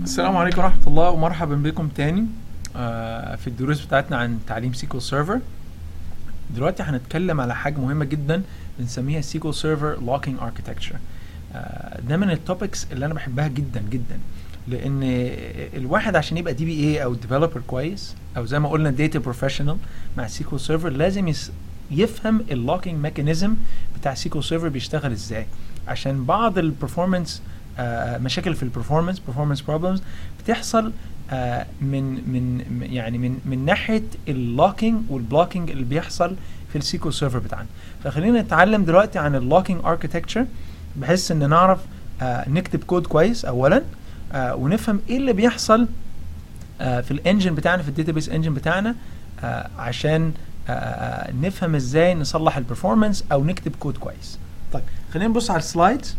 السلام عليكم ورحمة الله ومرحبا بكم تاني آه، في الدروس بتاعتنا عن تعليم سيكول سيرفر دلوقتي هنتكلم على حاجة مهمة جدا بنسميها سيكول سيرفر لوكينج اركتكتشر ده من التوبكس اللي انا بحبها جدا جدا لان الواحد عشان يبقى دي بي اي او ديفلوبر كويس او زي ما قلنا داتا بروفيشنال مع سيكول سيرفر لازم يس يفهم اللوكينج ميكانيزم بتاع سيكول سيرفر بيشتغل ازاي عشان بعض البرفورمانس آه، مشاكل في البرفورمانس performance بروبلمز بتحصل آه، من من م- يعني من من ناحيه اللوكينج والبلوكينج اللي بيحصل في السيكول سيرفر بتاعنا فخلينا نتعلم دلوقتي عن اللوكينج اركتكتشر بحيث ان نعرف آه، نكتب كود كويس اولا آه، ونفهم ايه اللي بيحصل آه، في الانجن بتاعنا في الداتابيس انجن بتاعنا آه، عشان آه، آه، نفهم ازاي نصلح البرفورمانس او نكتب كود كويس طيب خلينا نبص على السلايدز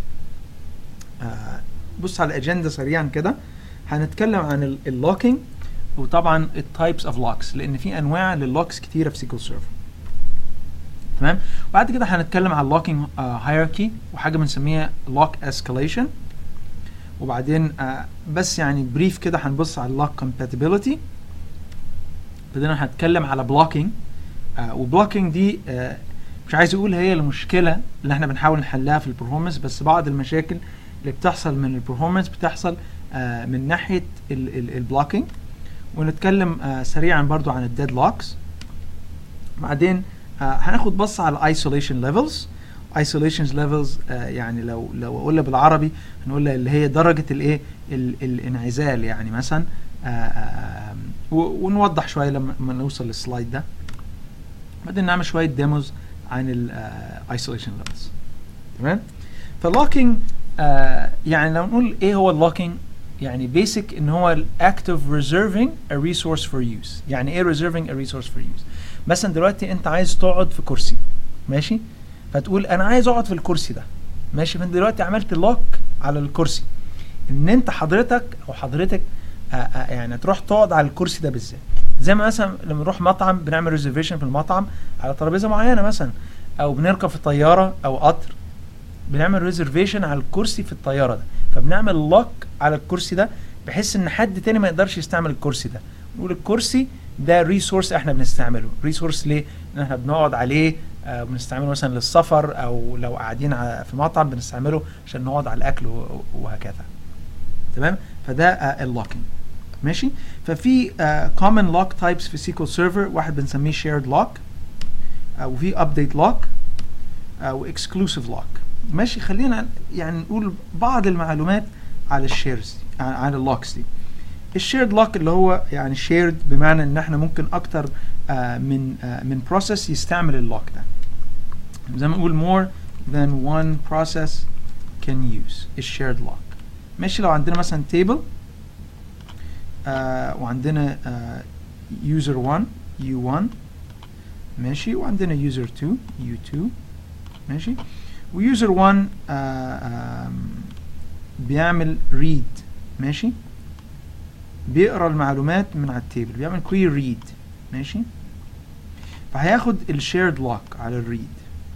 آه، بص على الاجنده سريعا كده هنتكلم عن اللوكينج وطبعا التايبس اوف لوكس لان في انواع لللوكس كتيره في سيكول سيرفر تمام بعد كده هنتكلم على اللوكينج هيراركي وحاجه بنسميها لوك اسكاليشن وبعدين آه، بس يعني بريف كده هنبص على اللوك كومباتيبيليتي بعدين هنتكلم على بلوكينج وبلوكينج دي آه، مش عايز اقول هي المشكله اللي احنا بنحاول نحلها في البرفورمانس بس بعض المشاكل اللي بتحصل من البرفورمانس بتحصل آه، من ناحيه البلوكينج ونتكلم آه، سريعا برضو عن الديد لوكس بعدين آه، هناخد بص على الايسوليشن ليفلز ايسوليشن ليفلز يعني لو لو قلنا بالعربي هنقول اللي هي درجه الايه ال- الانعزال يعني مثلا آه، آه، و- ونوضح شويه لما لما نوصل للسلايد ده بعدين نعمل شويه ديموز عن الايسوليشن ليفلز تمام فاللوكينج آه يعني لو نقول ايه هو اللوكينج يعني بيسك ان هو الاكتف reserving a resource for use يعني ايه reserving a resource for use مثلا دلوقتي انت عايز تقعد في كرسي ماشي فتقول انا عايز اقعد في الكرسي ده ماشي فانت دلوقتي عملت لوك على الكرسي ان انت حضرتك او حضرتك آه آه يعني تروح تقعد على الكرسي ده بالذات زي ما مثلا لما نروح مطعم بنعمل ريزرفيشن في المطعم على ترابيزه معينه مثلا او بنركب في طياره او قطر بنعمل ريزرفيشن على الكرسي في الطياره ده فبنعمل لوك على الكرسي ده بحيث ان حد تاني ما يقدرش يستعمل الكرسي ده نقول الكرسي ده ريسورس احنا بنستعمله ريسورس ليه ان احنا بنقعد عليه آه بنستعمله مثلا للسفر او لو قاعدين على في مطعم بنستعمله عشان نقعد على الاكل و- وهكذا تمام فده آه اللوكينج ماشي ففي كومن لوك تايبس في سيكول سيرفر واحد بنسميه شيرد لوك وفي ابديت لوك واكسكلوسيف لوك ماشي خلينا يعني نقول بعض المعلومات على الشيرز عن عن اللوكس دي الشيرد لوك اللي هو يعني شيرد بمعنى ان احنا ممكن اكتر آه من آه من بروسيس يستعمل اللوك ده زي ما نقول more than one process can use الشيرد لوك ماشي لو عندنا مثلا table آه وعندنا آه user 1 u1 ماشي وعندنا user 2 u2 ماشي ويوزر 1 آه آم، بيعمل read ماشي بيقرا المعلومات من على التيبل بيعمل query read ماشي فهياخد الشيرد لوك على الريد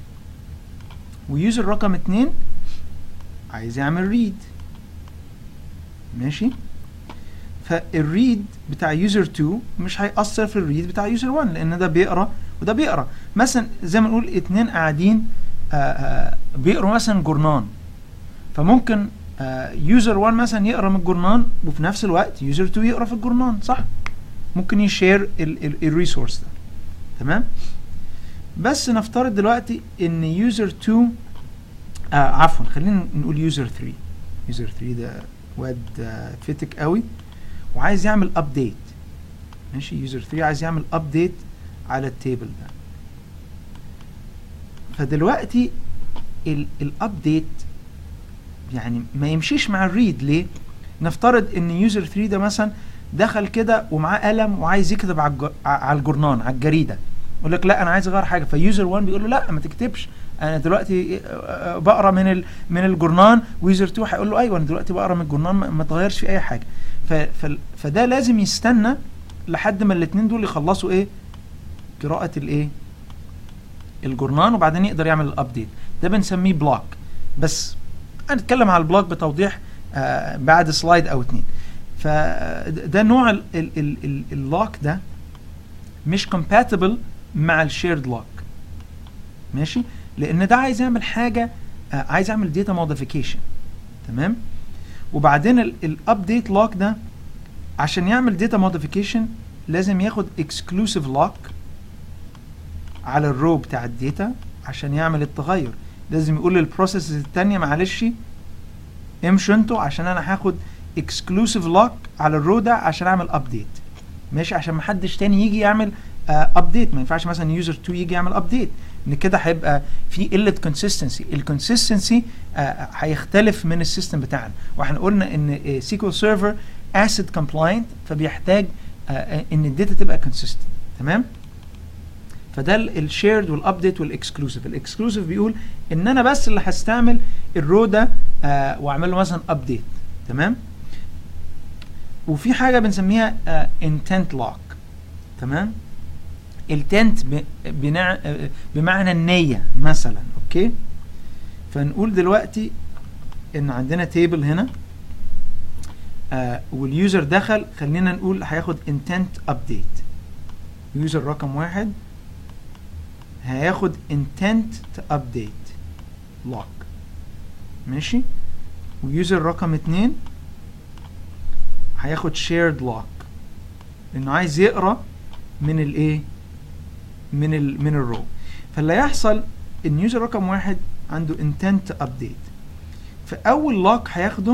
ويوزر رقم 2 عايز يعمل ريد ماشي فالريد بتاع يوزر 2 مش هيأثر في الريد بتاع يوزر 1 لان ده بيقرا وده بيقرا مثلا زي ما نقول اتنين قاعدين آه، آه، بيقروا مثلا جورنان فممكن يوزر 1 مثلا يقرا من الجورنان وفي نفس الوقت يوزر 2 يقرا في الجورنان صح ممكن يشير الريسورس ده تمام بس نفترض دلوقتي ان يوزر 2 آه عفوا خلينا نقول يوزر 3 يوزر 3 ده واد آه فتك قوي وعايز يعمل ابديت ماشي يوزر 3 عايز يعمل ابديت على التيبل ده فدلوقتي الابديت يعني ما يمشيش مع الريد ليه نفترض ان يوزر 3 ده مثلا دخل كده ومعاه قلم وعايز يكتب على الج- على الجورنان على الجريده يقول لك لا انا عايز اغير حاجه فيوزر 1 بيقول له لا ما تكتبش انا دلوقتي آه، آه، بقرا من ال من الجورنان ويوزر 2 هيقول له ايوه انا دلوقتي بقرا من الجورنان ما ما تغيرش في اي حاجه ف ف فده لازم يستنى لحد ما الاثنين دول يخلصوا ايه قراءه الايه الجورنان وبعدين يقدر يعمل الابديت ده بنسميه بلوك بس هنتكلم على البلوك بتوضيح آه بعد سلايد او اتنين فده نوع اللوك ده مش compatible مع الشيرد لوك ماشي لان ده عايز يعمل حاجه آه، عايز يعمل داتا موديفيكيشن تمام وبعدين الابديت لوك ده عشان يعمل داتا موديفيكيشن لازم ياخد اكسكلوسيف لوك على الرو بتاع الداتا عشان يعمل التغير لازم يقول للبروسيس التانية معلش امشوا انتوا عشان انا هاخد اكسكلوسيف لوك على الرو ده عشان اعمل ابديت ماشي عشان محدش تاني يجي يعمل ابديت ما ينفعش مثلا يوزر 2 يجي يعمل ابديت ان كده هيبقى في قله كونسيستنسي الكونسيستنسي هيختلف من السيستم بتاعنا واحنا قلنا ان سيكول سيرفر اسيد كومبلاينت فبيحتاج آه، ان الداتا تبقى كونسيستنت تمام فده الشيرد والابديت والاكسكلوسيف الاكسكلوسيف بيقول ان انا بس اللي هستعمل الرو ده آه، واعمل له مثلا ابديت تمام وفي حاجه بنسميها انتنت لوك تمام التنت بنع... آه، بمعنى النيه مثلا اوكي فنقول دلوقتي ان عندنا تيبل هنا آه واليوزر دخل خلينا نقول هياخد intent update يوزر رقم واحد هياخد intent to update lock ماشي ويوزر رقم اتنين هياخد shared lock لانه عايز يقرا من الايه من ال من الرو فاللي هيحصل ان يوزر رقم واحد عنده intent to update فاول لوك هياخده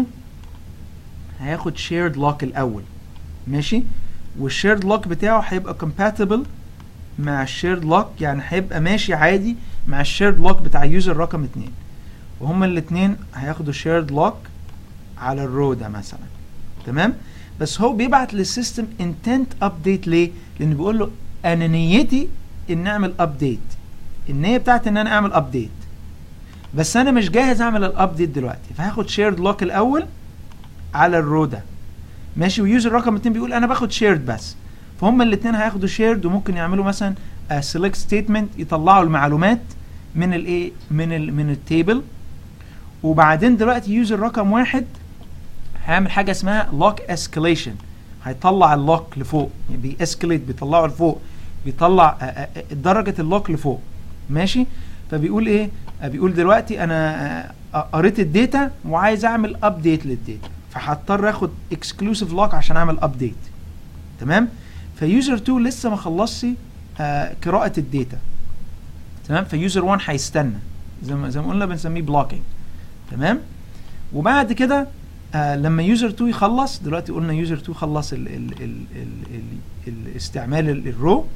هياخد shared lock الاول ماشي والشيرد لوك بتاعه هيبقى compatible مع الشيرد لوك يعني هيبقى ماشي عادي مع الشيرد لوك بتاع يوزر رقم اتنين وهما الاتنين هياخدوا شيرد لوك على الرو ده مثلا تمام بس هو بيبعت للسيستم intent update ليه لان بيقول له انا نيتي ان اعمل ابديت النيه بتاعتي ان انا اعمل ابديت بس انا مش جاهز اعمل الابديت دلوقتي فهاخد شيرد لوك الاول على الرو ده ماشي ويوزر رقم اتنين بيقول انا باخد شيرد بس فهم الاثنين هياخدوا شيرد وممكن يعملوا مثلا سيلكت ستيتمنت يطلعوا المعلومات من الايه من ال من التيبل وبعدين دلوقتي يوزر رقم واحد هيعمل حاجه اسمها لوك اسكليشن هيطلع اللوك لفوق يعني بيسكليت بيطلعه لفوق بيطلع آه، آه، آه، درجه اللوك لفوق ماشي فبيقول ايه آه، بيقول دلوقتي انا آه، قريت الداتا وعايز اعمل ابديت للداتا فهضطر اخد اكسكلوسيف لوك عشان اعمل ابديت تمام فيوزر 2 لسه ما خلصش آه قراءه الداتا تمام فيوزر 1 هيستنى زي ما زي ما قلنا بنسميه بلوكينج تمام وبعد كده آه لما يوزر 2 يخلص دلوقتي قلنا يوزر 2 خلص ال ال ال ال ال الاستعمال ال- الرو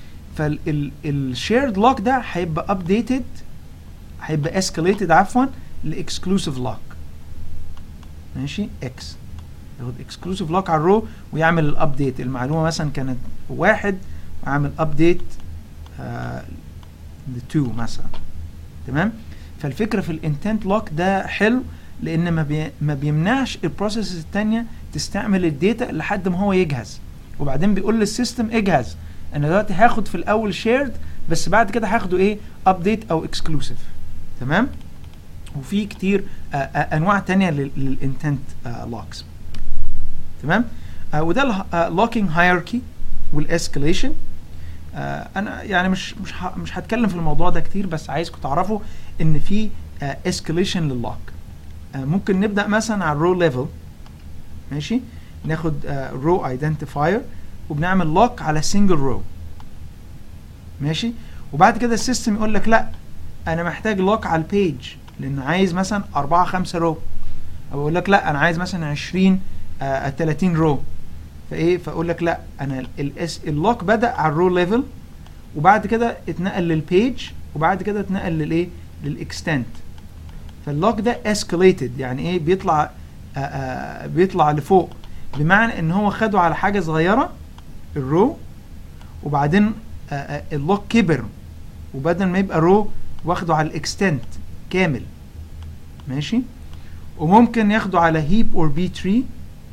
فالشيرد لوك ده هيبقى ابديتد هيبقى اسكاليتد عفوا لاكسكلوسيف لوك ماشي اكس ياخد اكسكلوسيف لوك على الرو ويعمل الابديت المعلومه مثلا كانت واحد وعامل ابديت ل 2 مثلا تمام فالفكره في الانتنت لوك ده حلو لان ما بي ما بيمنعش البروسيسز الثانيه تستعمل الداتا لحد ما هو يجهز وبعدين بيقول للسيستم اجهز انا دلوقتي هاخد في الاول شيرد بس بعد كده هاخده ايه ابديت او اكسكلوسيف تمام وفي كتير آه، آه، انواع تانية للانتنت لوكس تمام آه، وده اللوكينج هايراركي والاسكليشن انا يعني مش مش ه- مش هتكلم في الموضوع ده كتير بس عايزكم تعرفوا ان في اسكليشن لللوك ممكن نبدا مثلا على الرو ليفل ماشي ناخد رو ايدنتيفاير وبنعمل لوك على سنجل رو ماشي وبعد كده السيستم يقول لك لا انا محتاج لوك على البيج لان عايز مثلا 4 5 رو او اقول لك لا انا عايز مثلا 20 آه 30 رو فايه فاقول لك لا انا الاس اللوك بدا على الرو ليفل وبعد كده اتنقل للبيج وبعد كده اتنقل للايه للاكستنت فاللوك ده اسكليتد يعني ايه بيطلع آه آه بيطلع لفوق بمعنى ان هو خده على حاجه صغيره الرو وبعدين آه آه اللوك كبر وبدل ما يبقى رو واخده على الاكستنت كامل ماشي وممكن ياخده على هيب اور بي تري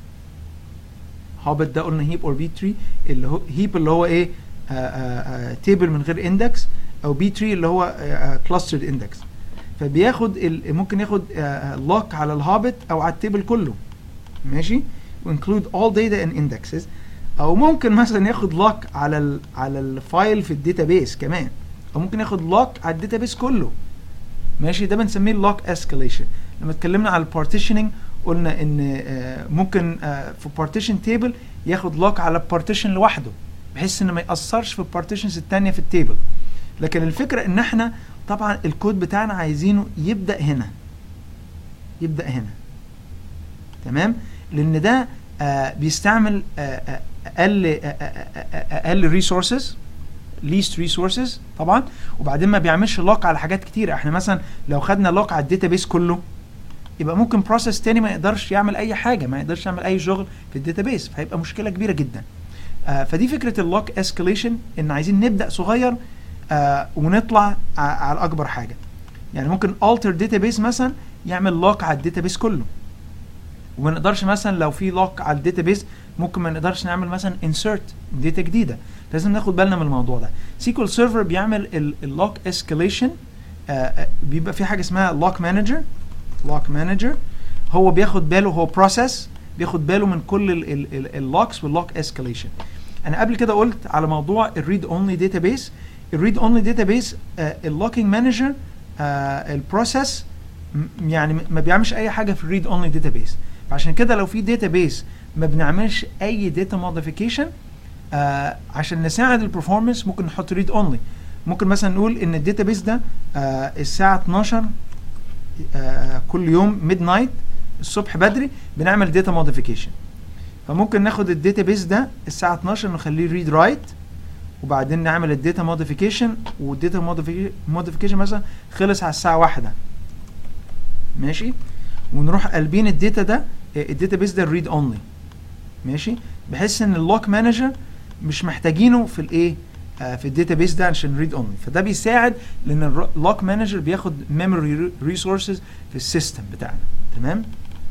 هابت ده قلنا هيب اور بي تري اللي هو هيب اللي هو ايه تيبل من غير اندكس او بي تري اللي هو كلاسترد اندكس فبياخد ال- ممكن ياخد لوك على الهابت او على التيبل كله ماشي وانكلود all data and indexes او ممكن مثلا ياخد لوك على ال على الفايل في الداتابيس كمان او ممكن ياخد لوك على الداتابيس كله ماشي ده بنسميه اللوك اسكاليشن لما اتكلمنا على البارتيشننج قلنا ان آه، ممكن آه، في بارتيشن تيبل ياخد لوك على بارتيشن لوحده بحيث ان ما ياثرش في البارتيشنز التانية في التيبل لكن الفكره ان احنا طبعا الكود بتاعنا عايزينه يبدا هنا يبدا هنا تمام لان ده آه بيستعمل آه آه اقل آه آه آه اقل ريسورسز ليست ريسورسز طبعا وبعدين ما بيعملش لوك على حاجات كتير احنا مثلا لو خدنا لوك على الداتابيس كله يبقى ممكن بروسيس تاني ما يقدرش يعمل اي حاجه ما يقدرش يعمل اي شغل في الداتابيس فهيبقى مشكله كبيره جدا آه فدي فكره اللوك اسكاليشن ان عايزين نبدا صغير آه ونطلع ع- على اكبر حاجه يعني ممكن alter database مثلا يعمل لوك على الداتابيس كله وما نقدرش مثلا لو في لوك على الداتابيس ممكن ما نقدرش نعمل مثلا insert داتا جديده لازم ناخد بالنا من الموضوع ده سيكول سيرفر بيعمل اللوك اسكاليشن بيبقى في حاجه اسمها لوك مانجر لوك مانجر هو بياخد باله هو بروسيس بياخد باله من كل اللوكس واللوك اسكاليشن انا قبل كده قلت على موضوع الريد اونلي داتابيس الريد اونلي داتابيس اللوكينج مانجر البروسيس يعني م- ما بيعملش اي حاجه في الريد اونلي داتابيس فعشان كده لو في داتابيس ما بنعملش اي داتا موديفيكيشن آه عشان نساعد البرفورمانس ممكن نحط ريد اونلي ممكن مثلا نقول ان الداتابيس ده آه الساعه 12 آه كل يوم ميد نايت الصبح بدري بنعمل داتا موديفيكيشن فممكن ناخد الداتابيس ده الساعه 12 نخليه ريد رايت وبعدين نعمل الداتا موديفيكيشن والداتا موديفيكيشن مثلا خلص على الساعه واحدة ماشي ونروح قلبين الداتا ده الداتابيس ده الريد اونلي ماشي بحيث ان اللوك مانجر مش محتاجينه في الايه آه في الداتابيس ده عشان ريد اونلي فده بيساعد لان اللوك مانجر بياخد ميموري ريسورسز في السيستم بتاعنا تمام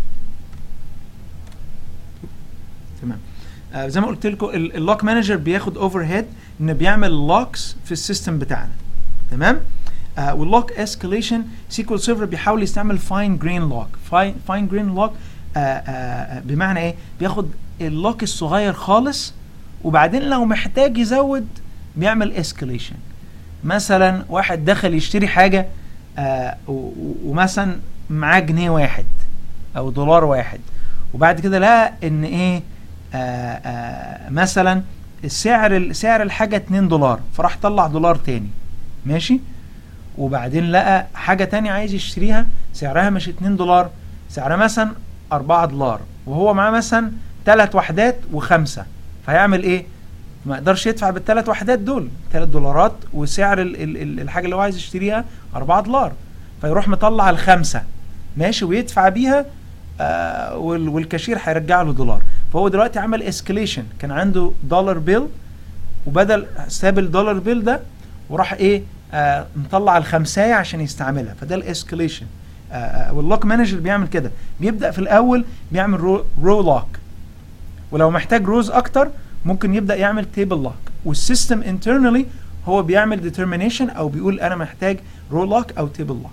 تمام آه زي ما قلت لكم اللوك مانجر بياخد اوفر هيد انه بيعمل لوكس في السيستم بتاعنا تمام آه واللوك اسكاليشن سيكوال سيرفر بيحاول يستعمل فاين جرين لوك فاين جرين لوك بمعنى ايه بياخد اللوك الصغير خالص وبعدين لو محتاج يزود بيعمل اسكاليشن مثلا واحد دخل يشتري حاجه آه و- و- ومثلا معاه جنيه واحد او دولار واحد وبعد كده لقى ان ايه آه آه مثلا السعر سعر الحاجه 2 دولار فراح طلع دولار تاني ماشي وبعدين لقى حاجه تانية عايز يشتريها سعرها مش 2 دولار سعرها مثلا 4 دولار وهو معاه مثلا ثلاث وحدات وخمسه فهيعمل ايه؟ ما يقدرش يدفع بالثلاث وحدات دول 3 دولارات وسعر ال ال ال الحاجه اللي هو عايز يشتريها 4 دولار فيروح مطلع الخمسه ماشي ويدفع بيها آه وال والكاشير هيرجع له دولار فهو دلوقتي عمل اسكليشن كان عنده دولار بيل وبدل ساب الدولار بيل ده وراح ايه آه مطلع الخمسايه عشان يستعملها فده الاسكليشن آه واللوك مانجر بيعمل كده بيبدا في الاول بيعمل رو, رو لوك ولو محتاج روز اكتر ممكن يبدا يعمل تيبل لوك والسيستم انترنالي هو بيعمل ديترمينيشن او بيقول انا محتاج رو لوك او تيبل لوك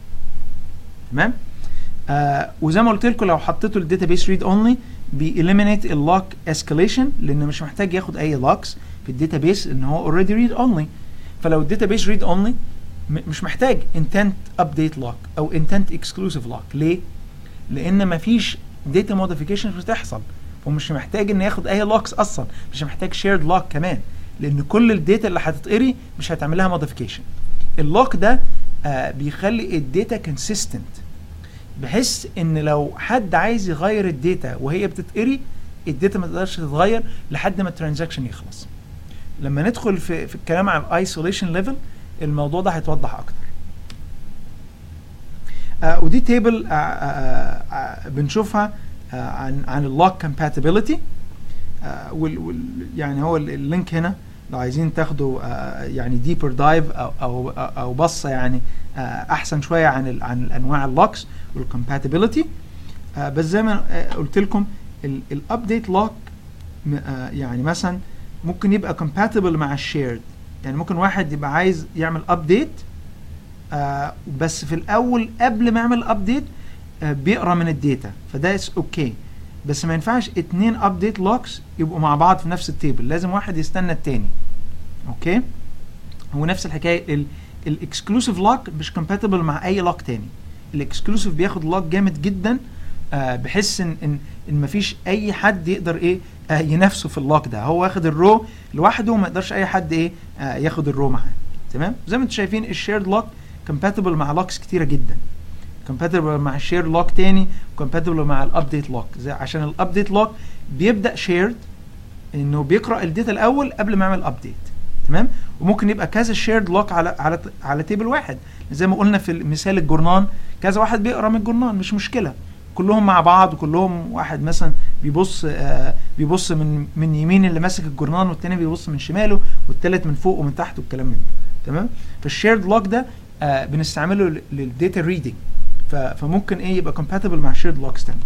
تمام آه وزي ما قلت لكم لو حطيتوا الداتابيس ريد اونلي بيeliminate اللوك اسكاليشن لان مش محتاج ياخد اي لوكس في الداتابيس ان هو اوريدي ريد اونلي فلو الداتابيس ريد اونلي مش محتاج intent update lock او intent exclusive lock ليه؟ لان مفيش data modifications بتحصل ومش محتاج ان ياخد اي لوكس اصلا مش محتاج shared lock كمان لان كل الداتا اللي هتتقري مش هتعمل لها modification اللوك ده آه بيخلي الداتا كونسيستنت بحيث ان لو حد عايز يغير الداتا وهي بتتقري الداتا ما تقدرش تتغير لحد ما الترانزاكشن يخلص لما ندخل في في الكلام عن الايسوليشن ليفل الموضوع ده هيتوضح اكتر آه ودي تيبل آه آه آه بنشوفها آه عن عن اللوك كومباتيبيليتي آه وال وال يعني هو اللينك هنا لو عايزين تاخدوا آه يعني ديبر دايف او او او بصه يعني آه احسن شويه عن ال عن الانواع اللوكس والكومباتيبيليتي آه بس زي ما آه قلت لكم الابديت لوك آه يعني مثلا ممكن يبقى compatible مع الشيرد يعني ممكن واحد يبقى عايز يعمل ابديت آه بس في الاول قبل ما يعمل ابديت آه بيقرا من الداتا فده اوكي okay. بس ما ينفعش اتنين ابديت لوكس يبقوا مع بعض في نفس التيبل لازم واحد يستنى التاني اوكي هو نفس الحكايه الاكسكلوسيف لوك مش كومباتبل مع اي لوك تاني الاكسكلوسيف بياخد لوك جامد جدا آه بحيث ان ان ان مفيش اي حد يقدر ايه آه ينافسه في اللوك ده هو واخد الرو لوحده وما يقدرش اي حد ايه آه ياخد الرو معاه تمام زي ما انتم شايفين الشيرد لوك كومباتبل مع لوكس كتيره جدا كومباتبل مع الشير لوك تاني كومباتبل مع الابديت لوك زي عشان الابديت لوك بيبدا شيرد انه بيقرا الداتا الاول قبل ما يعمل ابديت تمام وممكن يبقى كذا شيرد لوك على على على تيبل واحد زي ما قلنا في مثال الجورنان كذا واحد بيقرا من الجورنان مش مشكله كلهم مع بعض وكلهم واحد مثلا بيبص آه بيبص من من يمين اللي ماسك الجورنان والتاني بيبص من شماله والتالت من فوق ومن تحت والكلام من ده تمام فالشيرد لوك ده آه بنستعمله للداتا ريدنج فممكن ايه يبقى compatible مع shared locks تاني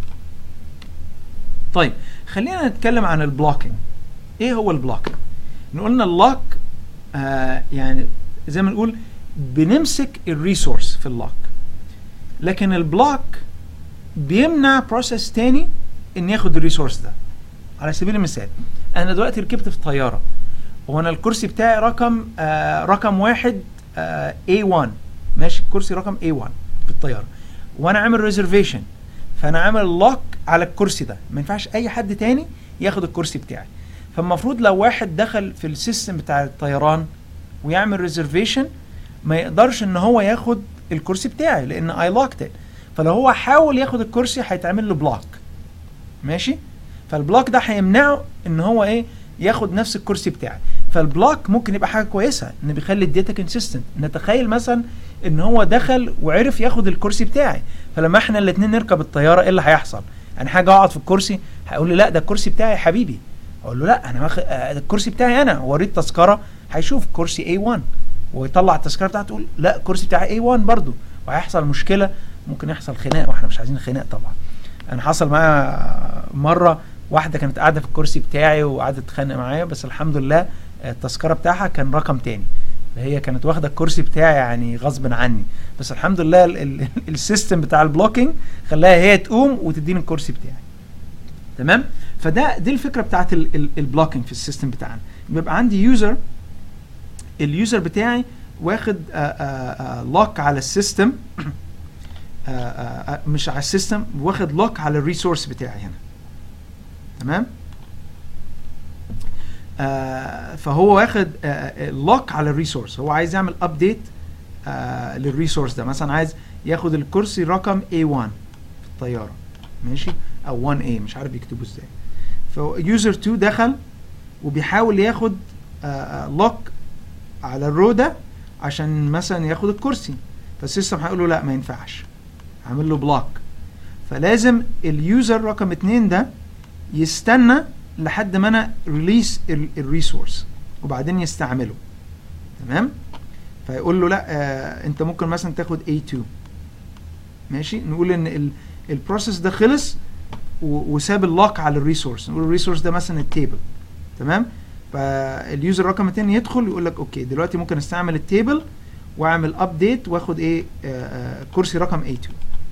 طيب خلينا نتكلم عن البلوكينج ايه هو البلوكينج قلنا اللوك آه يعني زي ما نقول بنمسك الريسورس في اللوك لكن البلوك بيمنع بروسيس تاني ان ياخد الريسورس ده على سبيل المثال انا دلوقتي ركبت في طياره وانا الكرسي بتاعي رقم آه رقم واحد آه A1 ماشي الكرسي رقم A1 في الطياره وانا عامل ريزرفيشن فانا عامل لوك على الكرسي ده ما ينفعش اي حد تاني ياخد الكرسي بتاعي فالمفروض لو واحد دخل في السيستم بتاع الطيران ويعمل ريزرفيشن ما يقدرش ان هو ياخد الكرسي بتاعي لان اي لوكت فلو هو حاول ياخد الكرسي هيتعمل له بلوك ماشي فالبلوك ده هيمنعه ان هو ايه ياخد نفس الكرسي بتاعي فالبلوك ممكن يبقى حاجه كويسه ان بيخلي الداتا كونسيستنت نتخيل مثلا ان هو دخل وعرف ياخد الكرسي بتاعي فلما احنا الاثنين نركب الطياره ايه اللي هيحصل انا حاجه اقعد في الكرسي هيقول لي لا ده الكرسي بتاعي يا حبيبي اقول له لا انا واخد آه الكرسي بتاعي انا وريت تذكره هيشوف كرسي A1 ويطلع التذكره بتاعته تقول لا الكرسي بتاعي A1 برضو وهيحصل مشكله ممكن يحصل خناق واحنا مش عايزين خناق طبعا انا حصل معايا مره واحده كانت قاعده في الكرسي بتاعي وقعدت تتخانق معايا بس الحمد لله التذكره بتاعها كان رقم تاني هي كانت واخده الكرسي بتاعي يعني غصب عني بس الحمد لله السيستم بتاع البلوكينج خلاها هي تقوم وتديني الكرسي بتاعي تمام فده دي الفكره بتاعت البلوكينج في السيستم بتاعنا بيبقى عندي يوزر اليوزر بتاعي واخد لوك على السيستم مش على السيستم واخد لوك على الريسورس بتاعي هنا تمام آه فهو واخد آه لوك على الريسورس هو عايز يعمل ابديت آه للريسورس ده مثلا عايز ياخد الكرسي رقم A1 في الطياره ماشي او 1A مش عارف يكتبه ازاي فيوزر 2 دخل وبيحاول ياخد لوك على الرو ده عشان مثلا ياخد الكرسي فالسيستم هيقول له لا ما ينفعش عامل له بلوك فلازم اليوزر رقم 2 ده يستنى لحد ما انا ريليس الريسورس وبعدين يستعمله تمام فيقول له لا آه انت ممكن مثلا تاخد A2 ماشي نقول ان البروسيس ده خلص وساب اللوك على الريسورس نقول الريسورس ده مثلا التيبل تمام فاليوزر رقم 2 يدخل يقول لك اوكي دلوقتي ممكن استعمل التيبل واعمل ابديت واخد ايه آه آه كرسي رقم A2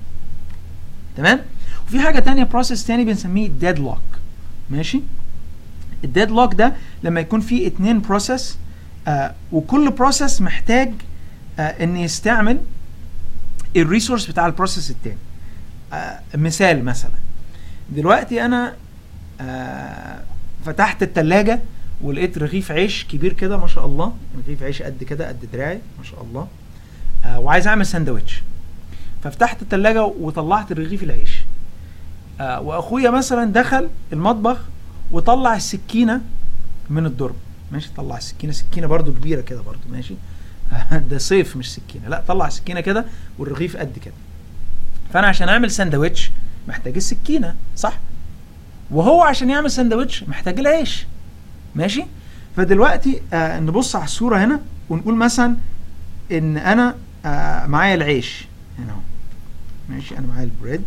تمام وفي حاجه تانية بروسيس تاني بنسميه ديد لوك ماشي الديد لوك ده لما يكون في اتنين بروسيس آه وكل بروسيس محتاج آه ان يستعمل الريسورس بتاع البروسيس التاني آه مثال مثلا دلوقتي انا آه فتحت التلاجة ولقيت رغيف عيش كبير كده ما شاء الله رغيف عيش قد كده قد دراعي ما شاء الله آه وعايز اعمل ساندوتش ففتحت التلاجة وطلعت رغيف العيش آه واخويا مثلا دخل المطبخ وطلع السكينه من الدرج ماشي طلع السكينه سكينه برضو كبيره كده برضو ماشي ده صيف مش سكينه لا طلع سكينه كده والرغيف قد كده فانا عشان اعمل ساندوتش محتاج السكينه صح وهو عشان يعمل ساندوتش محتاج العيش ماشي فدلوقتي آه نبص على الصوره هنا ونقول مثلا ان انا آه معايا العيش هنا اهو ماشي انا معايا البريد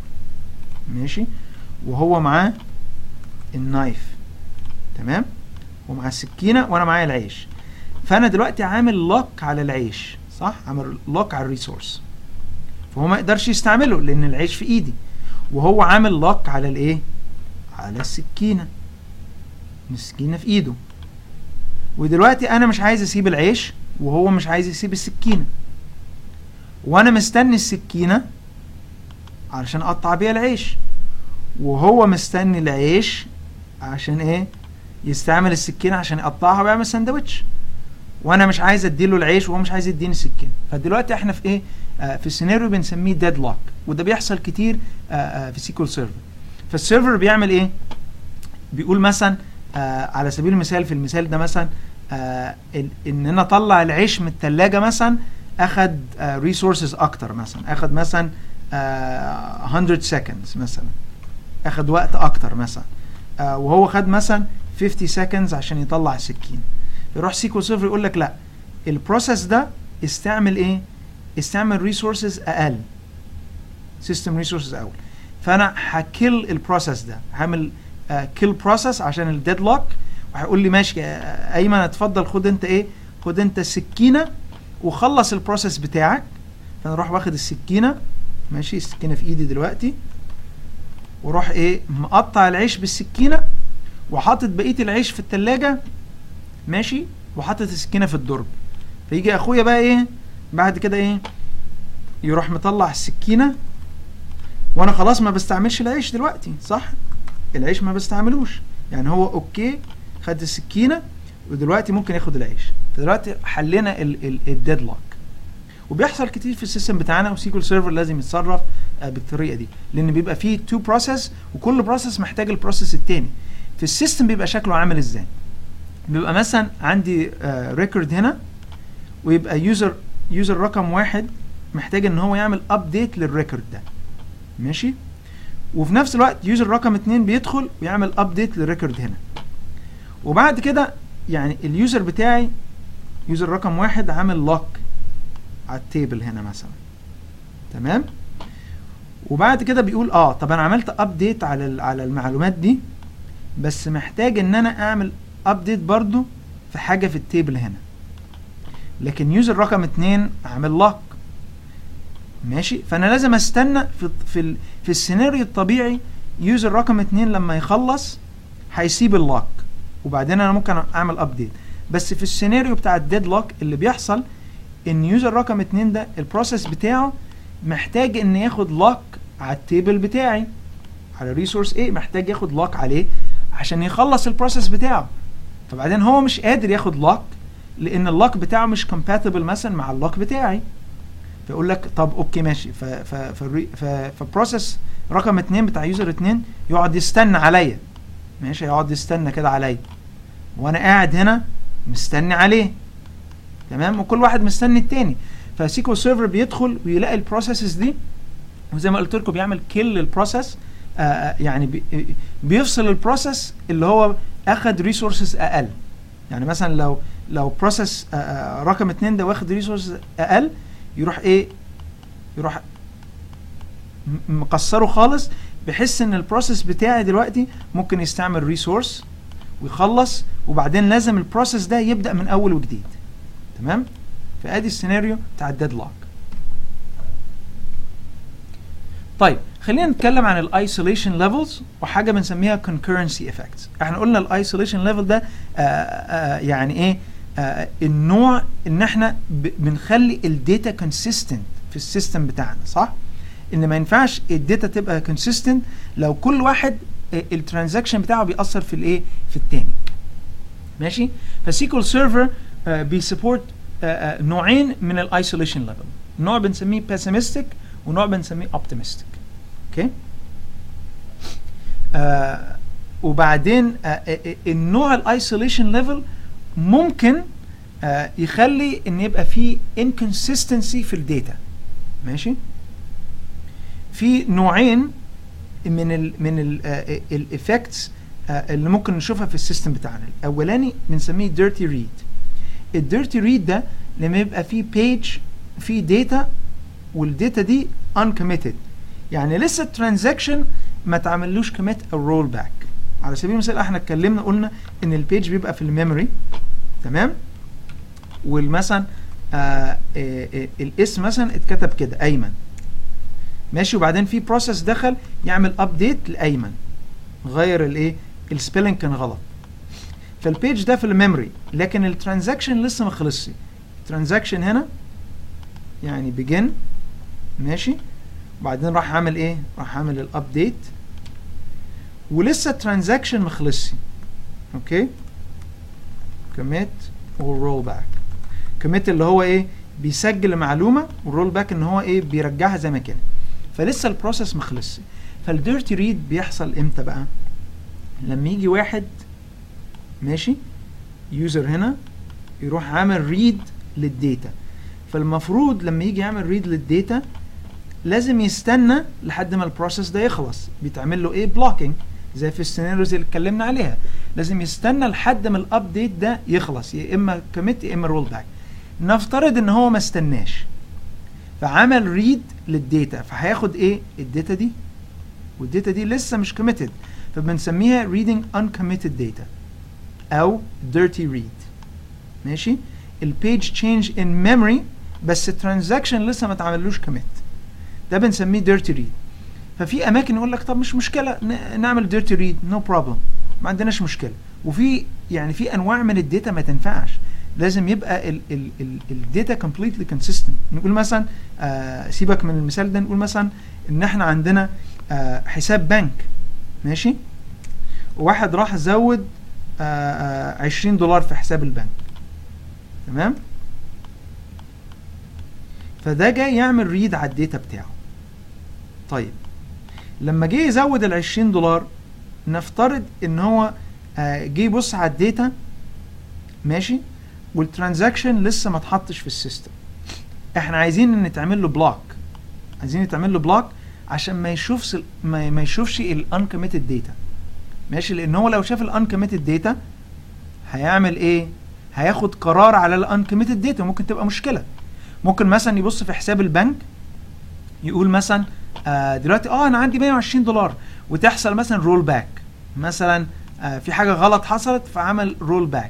ماشي وهو معاه النايف تمام ومعاه السكينه وانا معايا العيش فانا دلوقتي عامل لوك على العيش صح عامل لوك على الريسورس فهو ما يقدرش يستعمله لان العيش في ايدي وهو عامل لوك على الايه على السكينه السكينه في ايده ودلوقتي انا مش عايز اسيب العيش وهو مش عايز يسيب السكينه وانا مستني السكينه علشان اقطع بيها العيش وهو مستني العيش عشان ايه يستعمل السكينه عشان يقطعها ويعمل سندوتش وانا مش عايز اديله العيش وهو مش عايز يديني السكينه فدلوقتي احنا في ايه آه في السيناريو بنسميه ديد لوك وده بيحصل كتير آه آه في سيكول سيرفر فالسيرفر بيعمل ايه بيقول مثلا آه على سبيل المثال في المثال ده مثلا آه ان إن انا اطلع العيش من الثلاجه مثلا اخد ريسورسز اكتر مثلا اخد مثلا آه 100 seconds مثلا اخد وقت اكتر مثلا آه وهو خد مثلا 50 seconds عشان يطلع السكين يروح سيكول سيرفر يقول لك لا البروسيس ده استعمل ايه استعمل ريسورسز اقل سيستم ريسورسز اقل فانا هكل البروسيس ده هعمل كيل بروسيس عشان الديد لوك وهيقول لي ماشي يا ايمن اتفضل خد انت ايه خد انت السكينه وخلص البروسيس بتاعك فانا اروح واخد السكينه ماشي السكينه في ايدي دلوقتي واروح ايه مقطع العيش بالسكينه وحاطط بقيه العيش في التلاجة ماشي وحاطط السكينه في الدرج فيجي اخويا بقى ايه بعد كده ايه يروح مطلع السكينه وانا خلاص ما بستعملش العيش دلوقتي صح العيش ما بستعملوش يعني هو اوكي خد السكينه ودلوقتي ممكن ياخد العيش فدلوقتي حلينا الديد لوك وبيحصل كتير في السيستم بتاعنا وسيكول سيرفر لازم يتصرف آه بالطريقه دي لان بيبقى فيه تو بروسيس وكل بروسيس محتاج البروسيس التاني في السيستم بيبقى شكله عامل ازاي بيبقى مثلا عندي ريكورد uh, هنا ويبقى يوزر يوزر رقم واحد محتاج ان هو يعمل ابديت للريكورد ده ماشي وفي نفس الوقت يوزر رقم اتنين بيدخل ويعمل ابديت للريكورد هنا وبعد كده يعني اليوزر بتاعي يوزر رقم واحد عامل لوك على التيبل هنا مثلا تمام وبعد كده بيقول اه طب انا عملت ابديت على على المعلومات دي بس محتاج ان انا اعمل ابديت برضو في حاجه في التيبل هنا لكن يوزر رقم اتنين عامل لوك ماشي فانا لازم استنى في في ال في السيناريو الطبيعي يوزر رقم اتنين لما يخلص هيسيب اللوك وبعدين انا ممكن اعمل ابديت بس في السيناريو بتاع الديد لوك اللي بيحصل ان يوزر رقم اتنين ده البروسيس بتاعه محتاج ان ياخد لوك على التيبل بتاعي على ريسورس ايه محتاج ياخد لوك عليه عشان يخلص البروسيس بتاعه فبعدين هو مش قادر ياخد لوك لان اللوك بتاعه مش compatible مثلا مع اللوك بتاعي فيقول لك طب اوكي ماشي ف ف ف فبروسيس رقم اتنين بتاع يوزر اتنين يقعد يستنى عليا ماشي يقعد يستنى كده عليا وانا قاعد هنا مستني عليه تمام وكل واحد مستني التاني فسيكول سيرفر بيدخل ويلاقي البروسيسز دي وزي ما قلت لكم بيعمل كل للبروسيس آه يعني بي بيفصل البروسيس اللي هو اخد ريسورسز اقل يعني مثلا لو لو بروسيس آه رقم اتنين ده واخد ريسورسز اقل يروح ايه يروح مقصره خالص بحيث ان البروسيس بتاعي دلوقتي ممكن يستعمل ريسورس ويخلص وبعدين لازم البروسيس ده يبدا من اول وجديد تمام فادي السيناريو بتاع الديد لوك طيب خلينا نتكلم عن الايسوليشن ليفلز وحاجه بنسميها concurrency effects احنا قلنا الايسوليشن ليفل ده آآ آآ يعني ايه آآ النوع ان احنا بنخلي الداتا كونسيستنت في السيستم بتاعنا صح ان ما ينفعش الداتا تبقى كونسيستنت لو كل واحد الترانزاكشن بتاعه بيأثر في الايه في التاني ماشي فسيكول سيرفر بيسبورت نوعين من الايسوليشن ليفل نوع بنسميه pessimistic ونوع بنسميه optimistic اوكي آه وبعدين آه النوع الايسوليشن ليفل ممكن آه يخلي ان يبقى في inconsistency في الداتا ماشي في نوعين من ال من الايفكتس اللي ممكن نشوفها في السيستم بتاعنا الاولاني بنسميه dirty read الديرتي ريد ده لما يبقى فيه بيج فيه داتا والداتا دي uncommitted يعني لسه الترانزاكشن ما تعملوش كوميت او رول باك على سبيل المثال احنا اتكلمنا قلنا ان البيج بيبقى في الميموري تمام والمثلا آه الاسم مثلا اتكتب كده ايمن ماشي وبعدين في بروسيس دخل يعمل ابديت لايمن غير الايه السبيلنج كان غلط فالبيج ده في الميموري لكن الترانزاكشن لسه ما خلصش الترانزاكشن هنا يعني بيجن ماشي وبعدين راح عامل ايه راح عامل الابديت ولسه الترانزاكشن ما خلصش اوكي كوميت والرول باك كوميت اللي هو ايه بيسجل المعلومه والرول باك ان هو ايه بيرجعها زي ما كانت فلسه البروسيس ما خلصش فالديرتي ريد بيحصل امتى بقى لما يجي واحد ماشي يوزر هنا يروح عامل ريد للداتا فالمفروض لما يجي يعمل ريد للداتا لازم يستنى لحد ما البروسيس ده يخلص بيتعمل له ايه بلوكينج زي في السيناريوز اللي اتكلمنا عليها لازم يستنى لحد ما الابديت ده يخلص يا اما كوميت يا اما رول باك نفترض ان هو ما استناش فعمل ريد للداتا فهياخد ايه الداتا دي والداتا دي لسه مش كوميتد فبنسميها reading uncommitted data او dirty read ماشي البيج تشينج ان ميموري بس الترانزاكشن لسه ما اتعملوش كوميت ده بنسميه dirty read ففي اماكن يقول لك طب مش مشكله ن- نعمل dirty read no problem ما عندناش مشكله وفي يعني في انواع من الداتا ما تنفعش لازم يبقى الداتا completely consistent نقول مثلا آه سيبك من المثال ده نقول مثلا ان احنا عندنا آه حساب بنك ماشي وواحد راح زود آه آه 20 دولار في حساب البنك تمام فده جاي يعمل ريد على الداتا بتاعه طيب لما جه يزود ال 20 دولار نفترض ان هو آه، جه يبص على الداتا ماشي والترانزاكشن لسه ما اتحطش في السيستم احنا عايزين ان نتعمل له بلوك عايزين يتعمل له بلوك عشان ما يشوفش ال- ما, ما يشوفش الانكميتد داتا ماشي لان هو لو شاف الانكميتد داتا هيعمل ايه هياخد قرار على الانكميتد داتا ممكن تبقى مشكله ممكن مثلا يبص في حساب البنك يقول مثلا آه دلوقتي اه انا عندي 120 دولار وتحصل مثلا رول باك مثلا آه في حاجه غلط حصلت فعمل رول باك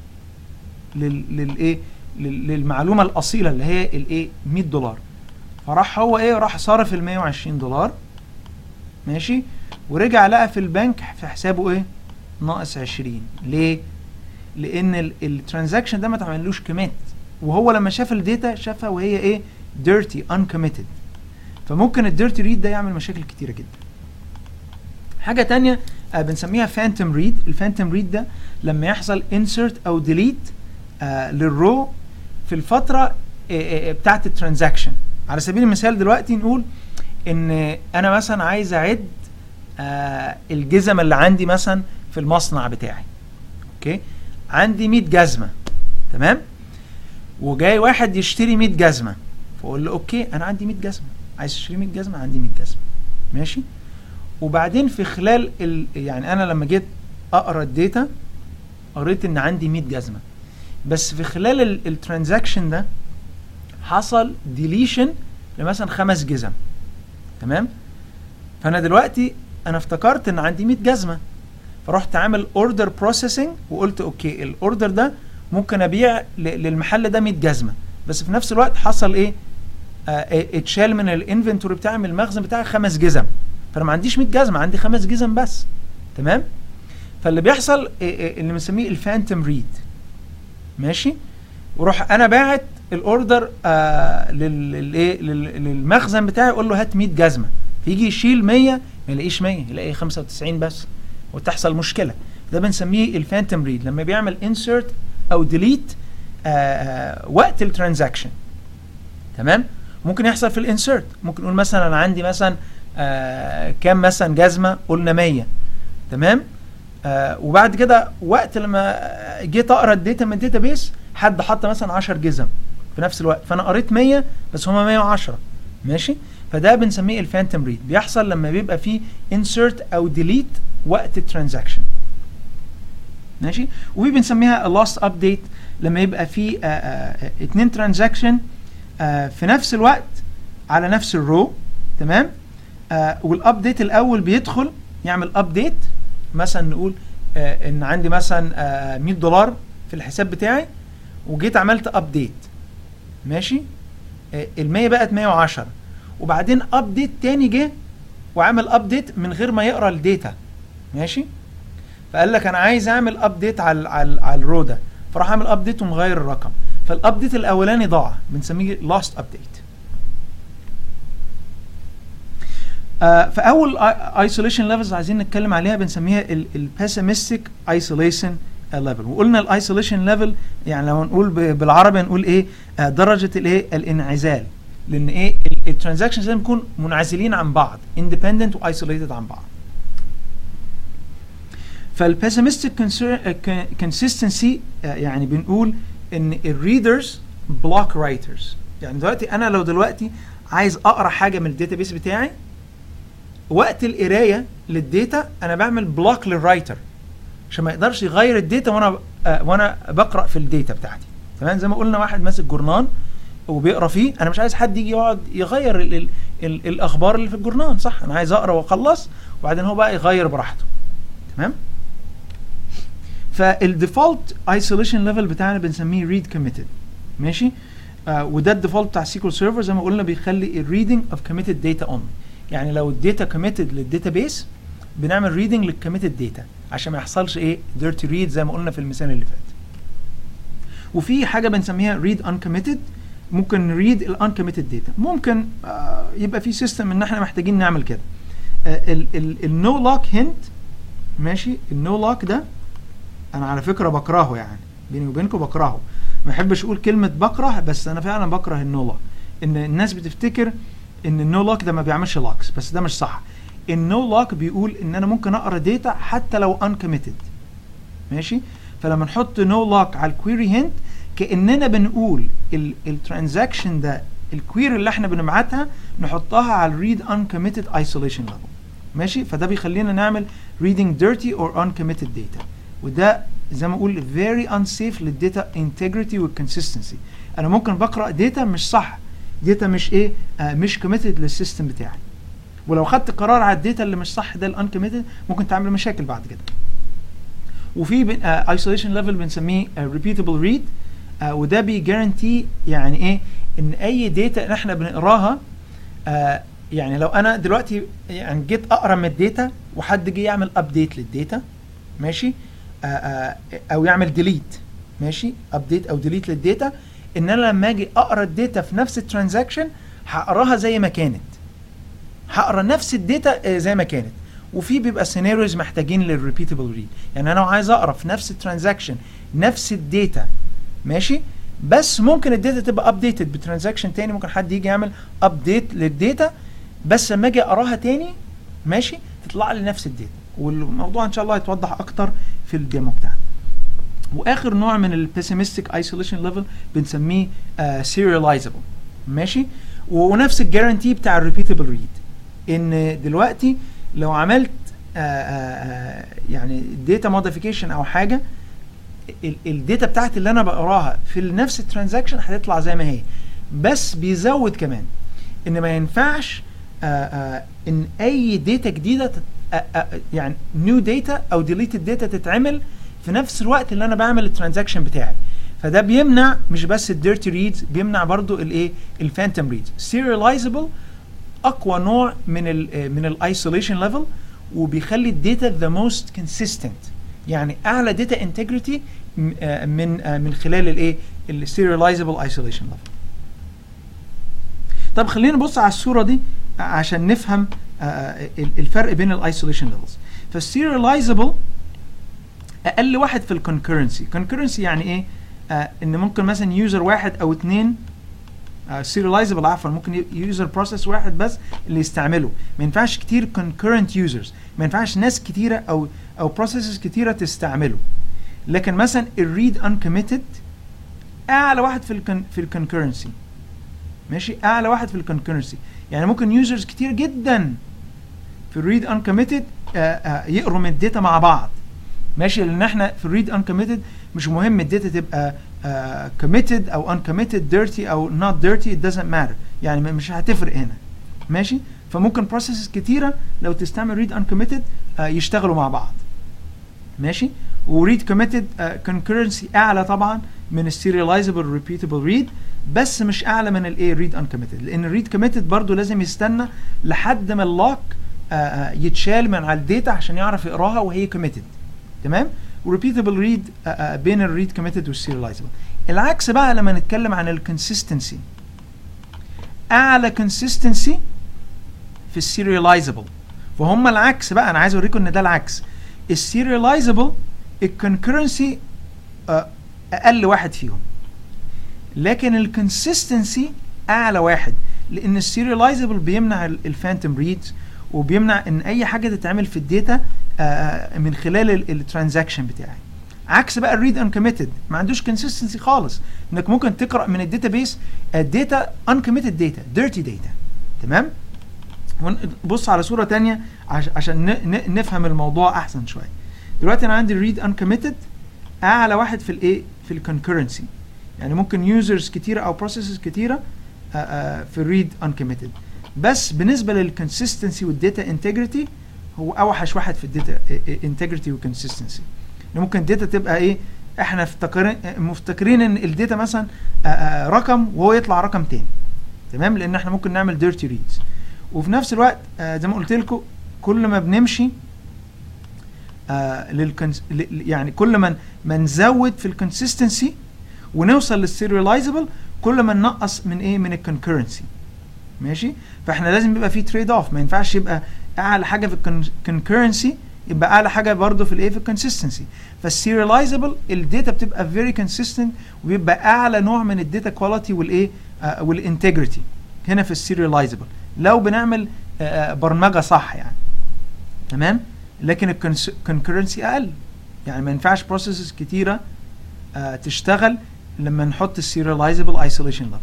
لل للايه لل- للمعلومه الاصيله اللي هي الايه 100 دولار فراح هو ايه راح صارف ال 120 دولار ماشي ورجع لقى في البنك في حسابه ايه ناقص 20 ليه لان الترانزاكشن ده ما اتعملوش كوميت وهو لما شاف الداتا شافها وهي ايه ديرتي uncommitted فممكن الديرتي ريد ده يعمل مشاكل كتيره جدا حاجه تانية آه بنسميها فانتوم ريد الفانتوم ريد ده لما يحصل insert او delete آه للرو في الفتره آه آه بتاعه الترانزاكشن على سبيل المثال دلوقتي نقول ان انا مثلا عايز اعد آه الجزم اللي عندي مثلا في المصنع بتاعي اوكي عندي 100 جزمه تمام وجاي واحد يشتري 100 جزمه فاقول له اوكي انا عندي 100 جزمه عايز تشتري 100 جزمه عندي 100 جزمه ماشي وبعدين في خلال ال... يعني انا لما جيت اقرا الداتا قريت ان عندي 100 جزمه بس في خلال الترانزاكشن ده حصل ديليشن لمثلا خمس جزم تمام فانا دلوقتي انا افتكرت ان عندي 100 جزمه فرحت عامل اوردر بروسيسنج وقلت اوكي الاوردر ده ممكن ابيع ل- للمحل ده 100 جزمه بس في نفس الوقت حصل ايه آه اتشال من الانفنتوري بتاعي من المخزن بتاعي خمس جزم فانا ما عنديش 100 جزمه عندي خمس جزم بس تمام فاللي بيحصل آه، آه، اللي بنسميه الفانتوم ريد ماشي وروح انا باعت الاوردر آه لل- للايه لل- للمخزن بتاعي اقول له هات 100 جزمه فيجي يشيل 100 ما يلاقيش 100 يلاقي 95 بس وتحصل مشكله ده بنسميه الفانتوم ريد لما بيعمل انسرت او ديليت وقت الترانزاكشن تمام ممكن يحصل في الانسرت ممكن نقول مثلا انا عندي مثلا آه كام مثلا جزمه قلنا 100 تمام آه وبعد كده وقت لما جيت اقرا الداتا من الداتا بيس حد حط مثلا 10 جزم في نفس الوقت فانا قريت 100 بس هما 110 ماشي فده بنسميه الفانتوم ريد بيحصل لما بيبقى فيه انسرت او ديليت وقت الترانزاكشن ماشي وفي بنسميها لاست ابديت لما يبقى في آه، آه، اتنين ترانزاكشن في نفس الوقت على نفس الرو تمام آه، والابديت الاول بيدخل يعمل ابديت مثلا نقول آه، ان عندي مثلا آه، 100 دولار في الحساب بتاعي وجيت عملت ابديت ماشي ال 100 بقت 110 وبعدين ابديت تاني جه وعمل ابديت من غير ما يقرا الداتا ماشي فقال لك انا عايز اعمل ابديت على على على الرو ده فراح اعمل ابديت ومغير الرقم فالابديت الاولاني ضاع بنسميه لاست ابديت آه فاول ايسوليشن ليفلز عايزين نتكلم عليها بنسميها البيسيمستيك ايسوليشن ليفل وقلنا الايسوليشن ليفل يعني لو نقول ب- بالعربي نقول ايه آه درجه الايه الانعزال لان ايه الترانزاكشنز لازم يكون منعزلين عن بعض اندبندنت وايسوليتد عن بعض فالبيسيمستيك كونسيستنسي يعني بنقول ان الريدرز بلوك رايترز يعني دلوقتي انا لو دلوقتي عايز اقرا حاجه من الداتابيس بتاعي وقت القرايه للداتا انا بعمل بلوك للرايتر عشان ما يقدرش يغير الداتا وانا آه وانا بقرا في الداتا بتاعتي تمام زي ما قلنا واحد ماسك جورنان وبيقرا فيه انا مش عايز حد يجي يقعد يغير ال ال ال الاخبار اللي في الجورنان صح انا عايز اقرا واخلص وبعدين هو بقى يغير براحته تمام فالديفولت ايسوليشن ليفل بتاعنا بنسميه ريد كوميتد ماشي آه وده الديفولت بتاع سيكول سيرفر زي ما قلنا بيخلي الريدنج اوف كوميتد داتا اون يعني لو الداتا كوميتد للداتابيس بنعمل ريدنج للكوميتد داتا عشان ما يحصلش ايه ديرتي ريد زي ما قلنا في المثال اللي فات وفي حاجه بنسميها ريد انكوميتد ممكن نريد الانكوميتد داتا ممكن آه يبقى في سيستم ان احنا محتاجين نعمل كده النو لوك هنت ماشي النو لوك ده انا على فكره بكرهه يعني بيني وبينكم بكرهه ما بحبش اقول كلمه بكره بس انا فعلا بكره النو لوك ان الناس بتفتكر ان النو لوك ده ما بيعملش لوكس بس ده مش صح النو لوك بيقول ان انا ممكن اقرا داتا حتى لو انكوميتد ماشي فلما نحط نو لوك على الكويري هنت كاننا بنقول الترانزاكشن ده الكويري اللي احنا بنبعتها نحطها على الريد انكوميتد ايسوليشن ليفل ماشي فده بيخلينا نعمل reading dirty or uncommitted data وده زي ما اقول very unsafe للداتا integrity والconsistency انا ممكن بقرا داتا مش صح داتا مش ايه آه مش committed للسيستم بتاعي ولو خدت قرار على الداتا اللي مش صح ده الانكوميتد ممكن تعمل مشاكل بعد كده وفي ايسوليشن ليفل بنسميه ريبيتابل ريد وده بيجارنتي يعني ايه ان اي داتا احنا بنقراها آه يعني لو انا دلوقتي يعني جيت اقرا من الداتا وحد جه يعمل ابديت للداتا ماشي آه آه او يعمل ديليت ماشي ابديت او ديليت للداتا ان انا لما اجي اقرا الداتا في نفس الترانزاكشن هقراها زي ما كانت هقرا نفس الداتا زي ما كانت وفي بيبقى سيناريوز محتاجين للريبيتابل ريد يعني انا لو عايز اقرا في نفس الترانزاكشن نفس الداتا ماشي بس ممكن الداتا تبقى ابديتد بترانزاكشن تاني ممكن حد يجي يعمل ابديت للداتا بس لما اجي اقراها تاني ماشي تطلع لي نفس الداتا والموضوع ان شاء الله هيتوضح اكتر في الديمو بتاعنا واخر نوع من البيسيمستيك ايسوليشن ليفل بنسميه سيرياليزابل ماشي ونفس الجارانتي بتاع الريبيتابل ريد ان دلوقتي لو عملت آآ آآ يعني داتا موديفيكيشن او حاجه الداتا بتاعتي اللي انا بقراها في نفس الترانزاكشن هتطلع زي ما هي بس بيزود كمان ان ما ينفعش آآ ان اي داتا جديده يعني نيو داتا او ديليتد داتا تتعمل في نفس الوقت اللي انا بعمل الترانزاكشن بتاعي فده بيمنع مش بس الديرتي ريدز بيمنع برضو الايه الفانتوم ريدز سيرياليزابل اقوى نوع من ال من الايسوليشن ليفل وبيخلي الداتا ذا موست كونسيستنت يعني اعلى داتا انتجريتي من من خلال الايه السيرياليزابل ايسوليشن ليفل طب خلينا نبص على الصوره دي عشان نفهم الفرق بين الايسوليشن ليفلز فالسيرياليزابل اقل واحد في الكونكرنسي كونكرنسي يعني ايه آه ان ممكن مثلا يوزر واحد او اثنين سيرياليزابل uh, عفوا ممكن يوزر بروسيس واحد بس اللي يستعمله ما ينفعش كتير concurrent يوزرز ما ينفعش ناس كتيره او او بروسيسز كتيره تستعمله لكن مثلا الريد انكوميتد اعلى واحد في ال في الكونكرنسي ماشي اعلى واحد في الكونكرنسي يعني ممكن يوزرز كتير جدا في الريد انكوميتد يقروا من الداتا مع بعض ماشي لان احنا في الريد انكوميتد مش مهم الداتا تبقى uh, committed او uncommitted dirty او not dirty it doesn't matter يعني مش هتفرق هنا ماشي فممكن processes كتيرة لو تستعمل read uncommitted uh, يشتغلوا مع بعض ماشي وريد committed uh, concurrency اعلى طبعا من السيرياليزابل repeatable read بس مش اعلى من الايه read uncommitted لان الريد committed برضو لازم يستنى لحد ما اللوك آه، آه، يتشال من على الداتا عشان يعرف يقراها وهي كوميتد تمام وريبيتابل ريد بين الريد كوميتد والسيريلايزبل العكس بقى لما نتكلم عن الكونسيستنسي اعلى كونسيستنسي في السيريلايزبل فهم العكس بقى انا عايز اوريكم ان ده العكس السيريلايزبل الكونكرنسي اقل واحد فيهم لكن الكونسيستنسي اعلى واحد لان السيريلايزبل بيمنع الفانتوم ريدز وبيمنع ان اي حاجه تتعمل في الداتا آه، من خلال الترانزاكشن بتاعي عكس بقى الريد انكميتد ما عندوش كونسيستنسي خالص انك ممكن تقرا من الداتا بيس الداتا انكميتد داتا ديرتي داتا تمام ون- بص على صوره تانية عش- عشان ن- ن- نفهم الموضوع احسن شويه دلوقتي انا عندي الريد انكميتد اعلى واحد في الايه في الكونكرنسي يعني ممكن يوزرز كتيره او بروسيسز كتيره آه، آه، في الريد انكميتد بس بالنسبه للكونسيستنسي والداتا انتجريتي هو اوحش واحد في الداتا انتجريتي وكونسيستنسي ممكن الداتا تبقى ايه احنا افتكرين مفتكرين ان الداتا مثلا آه، آه، رقم وهو يطلع رقم تاني تمام لان احنا ممكن نعمل ديرتي ريدز وفي نفس الوقت آه، زي ما قلت لكم كل ما بنمشي آه للكنس ل- ل- يعني كل ما ما نزود في الكونسيستنسي ونوصل للسيريلايزبل كل ما ننقص من ايه من الكونكرنسي ماشي فاحنا لازم يبقى في تريد اوف ما ينفعش يبقى اعلى حاجه في الكونكرنسي يبقى اعلى حاجه برضه في الايه في الكونسيستنسي فالسيريلايزبل الداتا بتبقى فيري كونسيستنت وبيبقى اعلى نوع من الداتا كواليتي والايه آه والانتجريتي هنا في السيريلايزبل لو بنعمل آه آه، برمجه صح يعني تمام لكن الكونكرنسي اقل يعني ما ينفعش بروسيسز كتيره آه تشتغل لما نحط السيريلايزبل ايسوليشن ليفل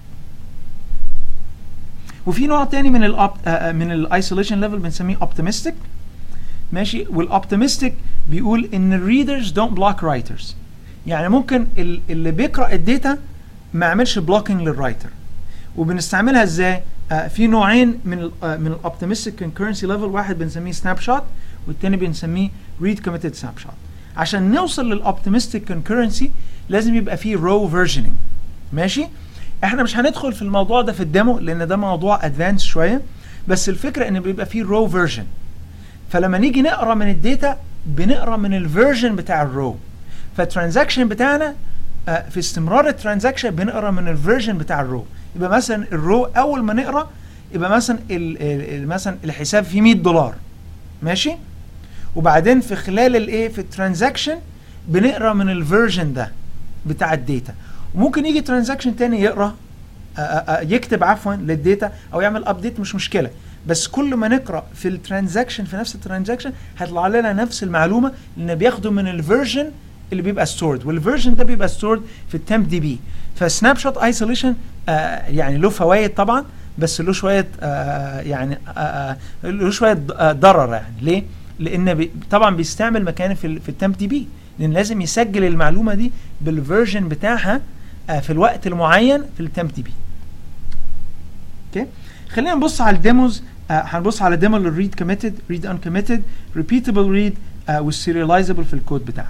وفي نوع تاني من ال من الايسوليشن ليفل بنسميه اوبتيمستيك ماشي والاوبتيمستيك بيقول ان الريدرز دونت بلوك رايترز يعني ممكن ال- اللي بيقرا الداتا ما يعملش بلوكينج للرايتر وبنستعملها ازاي آه في نوعين من ال آه من الاوبتيمستيك كونكرنسي ليفل واحد بنسميه سناب شوت والتاني بنسميه ريد كوميتد سناب شوت عشان نوصل للاوبتيمستيك كونكرنسي لازم يبقى فيه رو فيرجننج ماشي احنا مش هندخل في الموضوع ده في الديمو لان ده موضوع ادفانس شويه بس الفكره ان بيبقى فيه رو فيرجن فلما نيجي نقرا من الداتا بنقرا من الفيرجن بتاع الرو فالترانزاكشن بتاعنا آه، في استمرار الترانزاكشن بنقرا من الفيرجن بتاع الرو يبقى مثلا الرو اول ما نقرا يبقى مثلا ال ال مثلا الحساب فيه 100 دولار ماشي وبعدين في خلال الايه في الترانزاكشن بنقرا من الفيرجن ده بتاع الداتا وممكن يجي ترانزاكشن تاني يقرا آه، آه، آه، يكتب عفوا للداتا او يعمل ابديت مش مشكله بس كل ما نقرا في الترانزاكشن في نفس الترانزاكشن هيطلع لنا نفس المعلومه لان بياخدوا من الفيرجن اللي بيبقى ستورد والفيرجن ده بيبقى ستورد في التمب دي بي فسناب شوت ايسوليشن يعني له فوائد طبعا بس له شويه آه يعني آه آه له شويه ض- آه ضرر يعني ليه؟ لان بي طبعا بيستعمل مكان في ال- في التمب دي بي لان لازم يسجل المعلومه دي بالفيرجن بتاعها آه في الوقت المعين في التمب دي بي اوكي خلينا نبص على الديموز آه هنبص على ديمو للريد كوميتد ريد ان كوميتد ريبيتابل ريد والسيريلايزبل في الكود بتاعنا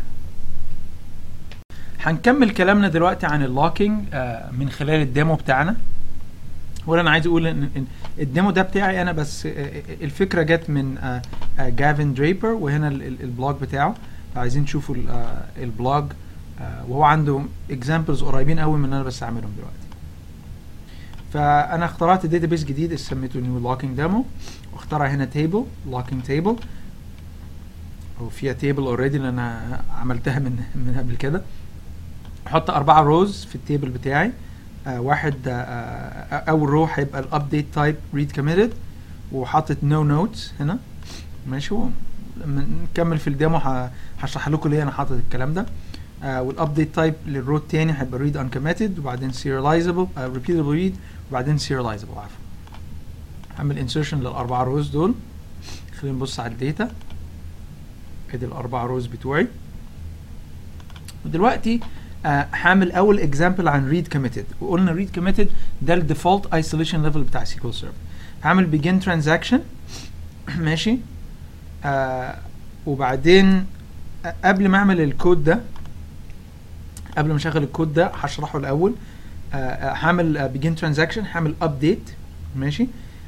هنكمل كلامنا دلوقتي عن اللوكينج آه من خلال الديمو بتاعنا ولا انا عايز اقول ان إن الديمو ده بتاعي انا بس آه، آه، الفكره جت من آه، آه، جافن دريبر وهنا ال- ال- البلوج بتاعه لو عايزين تشوفوا ال- آه، البلوج آه، وهو عنده اكزامبلز قريبين قوي من اللي انا بستعملهم دلوقتي فانا اخترعت داتابيس جديد سميته نيو لوكينج ديمو واخترع هنا تيبل لوكينج تيبل وفيها تيبل اوريدي اللي انا عملتها من من قبل كده احط اربعه روز في التيبل بتاعي آه واحد آه آه اول رو هيبقى الابديت تايب ريد كوميتد وحاطط نو no نوتس هنا ماشي و- لما نكمل في الديمو ه- هشرح لكم ليه انا حاطط الكلام ده آه والابديت تايب للرو التاني هيبقى ريد ان كوميتد وبعدين سيريلايزبل ريبيتابل ريد وبعدين سيريلايزبل عفوا هعمل انسرشن للاربعه روز دول خلينا نبص على الداتا ادي الاربعه روز بتوعي ودلوقتي آه، هعمل اول اكزامبل عن ريد كوميتد وقلنا ريد كوميتد ده الديفولت ايسوليشن ليفل بتاع سيكول سيرفر هعمل بيجن ترانزاكشن ماشي آه وبعدين آه، قبل ما اعمل الكود ده قبل ما اشغل الكود ده هشرحه الاول آه، آه، هعمل بيجن ترانزاكشن هعمل ابديت ماشي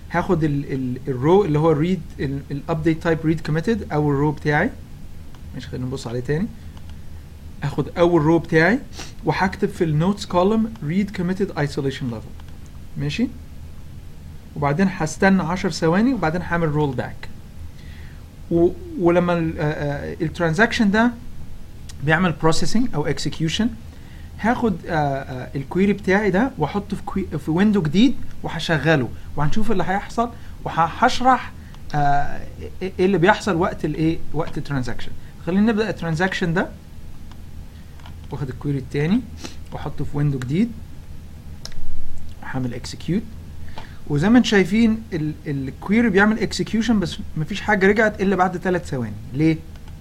هاخد الرو اللي هو الريد الابديت تايب ريد كوميتد اول رو بتاعي ماشي خلينا نبص عليه تاني اخد اول رو بتاعي وهكتب في النوتس كولوم ريد كوميتد ايسوليشن ليفل ماشي وبعدين هستنى 10 ثواني وبعدين هعمل رول باك و... ولما الترانزاكشن ده بيعمل بروسيسنج او اكسكيوشن هاخد الكويري بتاعي ده واحطه في كوي... في ويندو جديد وهشغله وهنشوف اللي هيحصل وهشرح آه، ايه اللي بيحصل وقت الايه وقت الترانزاكشن خلينا نبدا الترانزاكشن ده واخد الكويري التاني واحطه في ويندو جديد هعمل اكسكيوت وزي ما انتم شايفين الكويري بيعمل اكسكيوشن بس مفيش حاجه رجعت الا بعد ثلاث ثواني ليه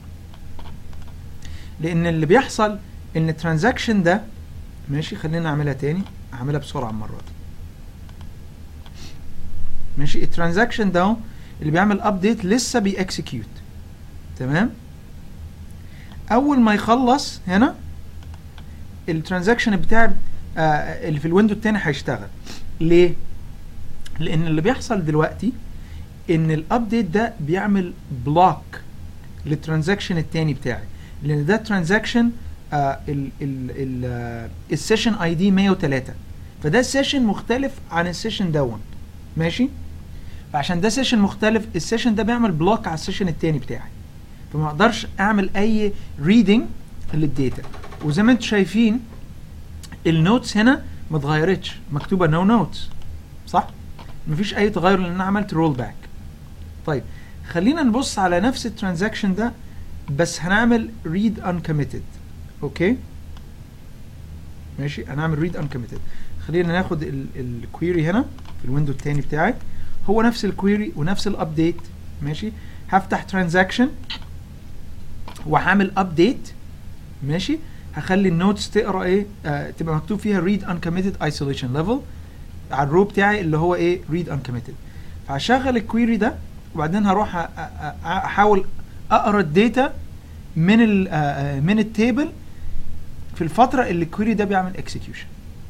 لان اللي بيحصل ان الترانزاكشن ده ماشي خلينا نعملها تاني اعملها بسرعه المره دي ماشي الترانزاكشن ده اللي بيعمل ابديت لسه بيأكسكيوت تمام اول ما يخلص هنا الترانزاكشن بتاعي آه اللي في الويندو التاني هيشتغل ليه لان اللي بيحصل دلوقتي ان الابديت ده بيعمل بلوك للترانزاكشن التاني بتاعي لان ده ترانزاكشن السيشن اي دي 103 فده سيشن مختلف عن السيشن دون ماشي فعشان ده سيشن مختلف السيشن ده بيعمل بلوك على السيشن التاني بتاعي فما اقدرش اعمل اي ريدنج للداتا وزي ما انتم شايفين النوتس هنا ما اتغيرتش مكتوبه نو نوتس صح مفيش اي تغير لان انا عملت رول باك طيب خلينا نبص على نفس الترانزاكشن ده بس هنعمل read uncommitted اوكي ماشي هنعمل read uncommitted خلينا ناخد الكويري هنا في الويندو التاني بتاعي هو نفس الكويري ونفس الابديت ماشي هفتح ترانزاكشن وهعمل ابديت ماشي هخلي النوتس تقرا ايه آه تبقى مكتوب فيها read uncommitted isolation level على الرو بتاعي اللي هو ايه read uncommitted فهشغل الكويري ده وبعدين هروح احاول اقرا الداتا من ال من التيبل في الفتره اللي الكويري ده بيعمل اكسكيوشن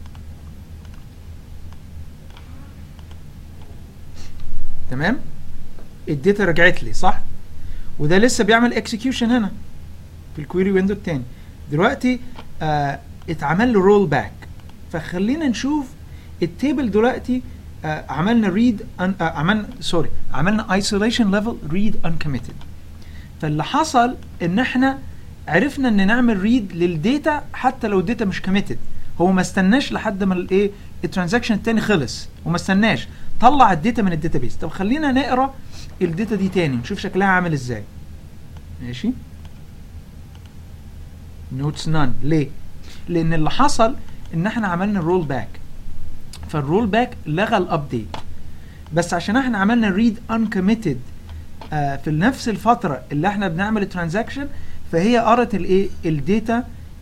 تمام الداتا رجعت لي صح وده لسه بيعمل اكسكيوشن هنا في الكويري ويندو التاني دلوقتي آه اتعمل له رول باك فخلينا نشوف التيبل دلوقتي آه عملنا ريد آه عملنا سوري عملنا ايسوليشن ليفل ريد انكميتد فاللي حصل ان احنا عرفنا ان نعمل ريد للداتا حتى لو الداتا مش كوميتد هو ما استناش لحد ما الايه الترانزاكشن التاني خلص وما استناش طلع الداتا من الداتابيس طب خلينا نقرا الداتا دي تاني نشوف شكلها عامل ازاي ماشي نوتس نان ليه لان اللي حصل ان احنا عملنا رول باك فالرول باك لغى الابديت بس عشان احنا عملنا ريد انكميتد آه في نفس الفتره اللي احنا بنعمل الترانزاكشن فهي قرت الايه الداتا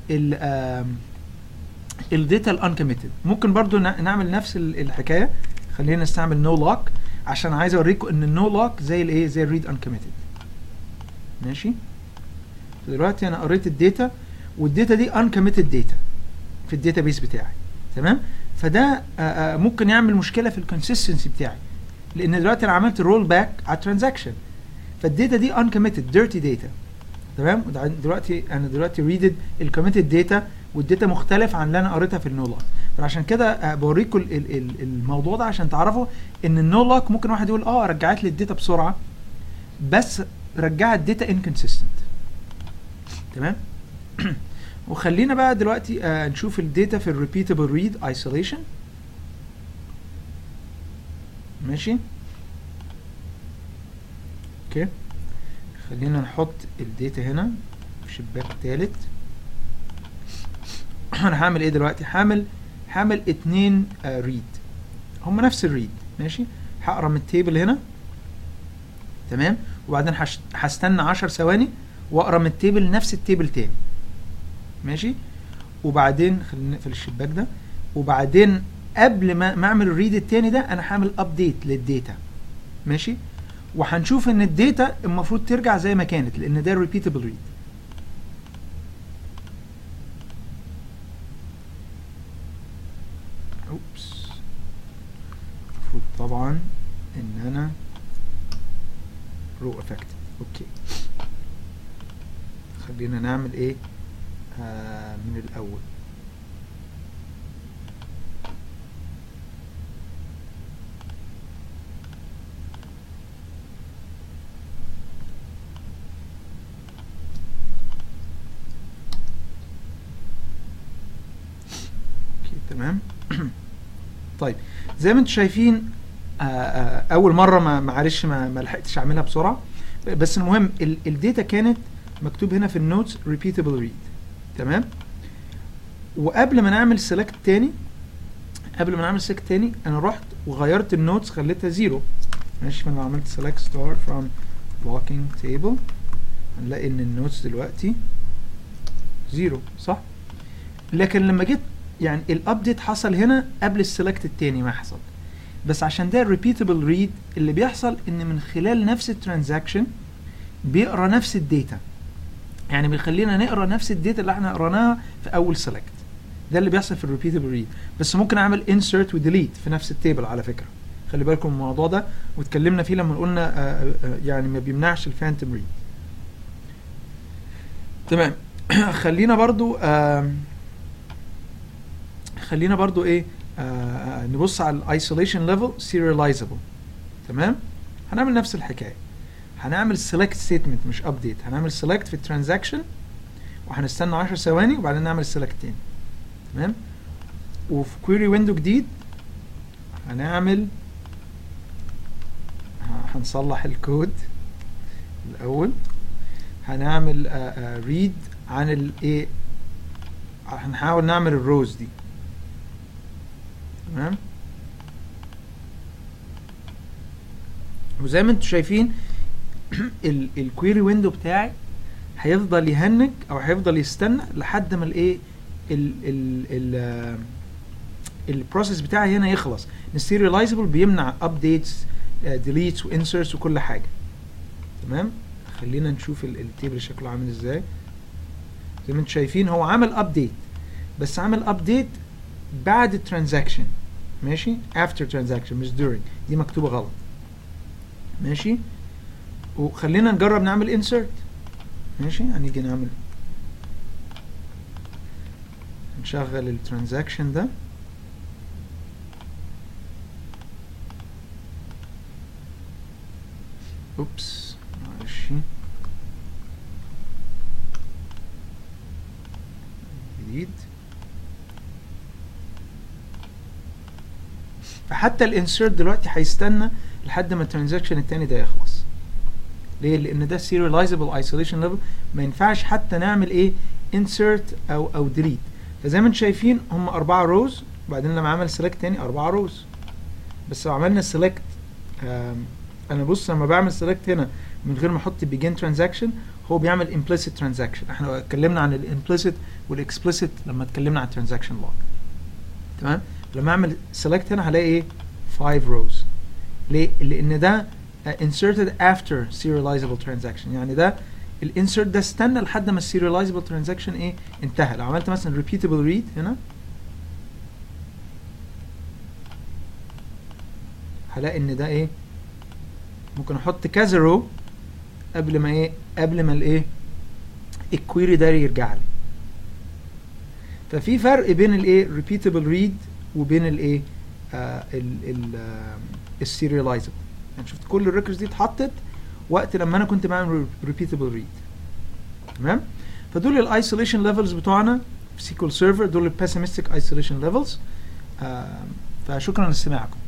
الداتا الانكميتد ممكن برضو نعمل نفس الحكايه خلينا نستعمل نو no لوك عشان عايز اوريكم ان النو لوك زي الايه زي الريد انكميتد ماشي دلوقتي انا قريت الداتا والداتا دي انكميتد داتا في الداتا بيس بتاعي تمام فده آآ ممكن يعمل مشكله في الكونسستنسي بتاعي لان دلوقتي انا عملت رول باك على الترانزاكشن فالداتا دي انكميتد ديرتي داتا تمام دلوقتي انا دلوقتي ريدد الكوميتد داتا والداتا مختلف عن اللي انا قريتها في النو لوك فعشان كده بوريكم الموضوع ده عشان تعرفوا ان النو لوك ممكن واحد يقول اه رجعت لي الداتا بسرعه بس رجعت داتا انكونسيستنت تمام وخلينا بقى دلوقتي آه نشوف الداتا في الريبيتابل ريد ايسوليشن ماشي اوكي خلينا نحط الداتا هنا في شباك ثالث انا هعمل ايه دلوقتي هعمل هعمل اتنين آه ريد هم نفس الريد ماشي هقرا من التيبل هنا تمام وبعدين هستنى 10 ثواني واقرا من التيبل نفس التيبل تاني ماشي وبعدين خلينا نقفل الشباك ده وبعدين قبل ما ما اعمل الريد التاني ده انا هعمل ابديت للداتا ماشي وهنشوف ان الداتا المفروض ترجع زي ما كانت لان ده ريبيتابل ريد اوبس المفروض طبعا ان انا رو افكت اوكي خلينا نعمل ايه آه من الاول اوكي تمام طيب زي ما انتم شايفين آه، آه، اول مره ما معلش ما, ما لحقتش اعملها بسرعه بس المهم ال- الداتا كانت مكتوب هنا في النوتس repeatable read تمام وقبل ما نعمل سيلكت تاني قبل ما نعمل سيلكت تاني انا رحت وغيرت النوتس خليتها زيرو ماشي فانا لو عملت select star from blocking table هنلاقي ان النوتس دلوقتي زيرو صح لكن لما جيت يعني الابديت حصل هنا قبل السيلكت التاني ما حصل بس عشان ده الريبيتابل ريد اللي بيحصل ان من خلال نفس الترانزاكشن بيقرا نفس الداتا يعني بيخلينا نقرا نفس الداتا اللي احنا قريناها في اول سيلكت ده اللي بيحصل في الريبيتابل ريد بس ممكن اعمل انسرت وديليت في نفس التيبل على فكره خلي بالكم من الموضوع ده واتكلمنا فيه لما قلنا آه، آه، يعني ما بيمنعش الفانتوم ريد تمام خلينا برضو آم، خلينا برضو ايه آه، آه، نبص على الايسوليشن ليفل سيرياليزابل تمام هنعمل نفس الحكايه هنعمل سيلكت ستيتمنت مش ابديت هنعمل سيلكت في الترانزاكشن وهنستنى 10 ثواني وبعدين نعمل سيلكت تاني تمام وفي كويري ويندو جديد هنعمل ه- هنصلح الكود الاول هنعمل ريد عن الايه هنحاول نعمل الروز دي تمام وزي ما انتم شايفين الكويري ويندو بتاعي هيفضل يهنج او هيفضل يستنى لحد ما الايه ال ال ال البروسيس بتاعي هنا يخلص السيرياليزبل بيمنع ابديتس ديليتس وانسرتس وكل حاجه تمام خلينا نشوف ال- التيبل شكله عامل ازاي زي ما انتم شايفين هو عمل ابديت بس عمل ابديت بعد الترانزاكشن ماشي after transaction مش during دي مكتوبه غلط ماشي وخلينا نجرب نعمل insert ماشي هنيجي نعمل نشغل الترانزاكشن ده اوبس معلش جديد فحتى الانسيرت دلوقتي هيستنى لحد ما الترانزاكشن التاني ده يخلص ليه لان ده serializable isolation level ما ينفعش حتى نعمل ايه insert او او delete فزي ما انتم شايفين هم اربعه روز وبعدين لما عمل select تاني اربعه روز بس لو عملنا select آم، انا بص لما بعمل select هنا من غير ما احط begin transaction هو بيعمل implicit transaction احنا اتكلمنا عن الimplicit والاكسبلسيت لما اتكلمنا عن transaction log تمام لما اعمل select هنا هلاقي ايه 5 rows ليه لان ده uh, inserted after serializable transaction يعني ده الانسرت ده استنى لحد ما السيرياليزبل ترانزاكشن ايه انتهى لو عملت مثلا repeatable read هنا هلاقي ان ده ايه ممكن احط كذا رو قبل ما ايه قبل ما الايه الكويري ده يرجع لي ففي فرق بين الايه repeatable read وبين الايه آه ال ال السيرياليزبل يعني شفت كل الريكوردز دي اتحطت وقت لما انا كنت بعمل repeatable read تمام فدول الايسوليشن ليفلز بتوعنا في سيكول سيرفر دول البيسيمستيك ايسوليشن ليفلز فشكرا لاستماعكم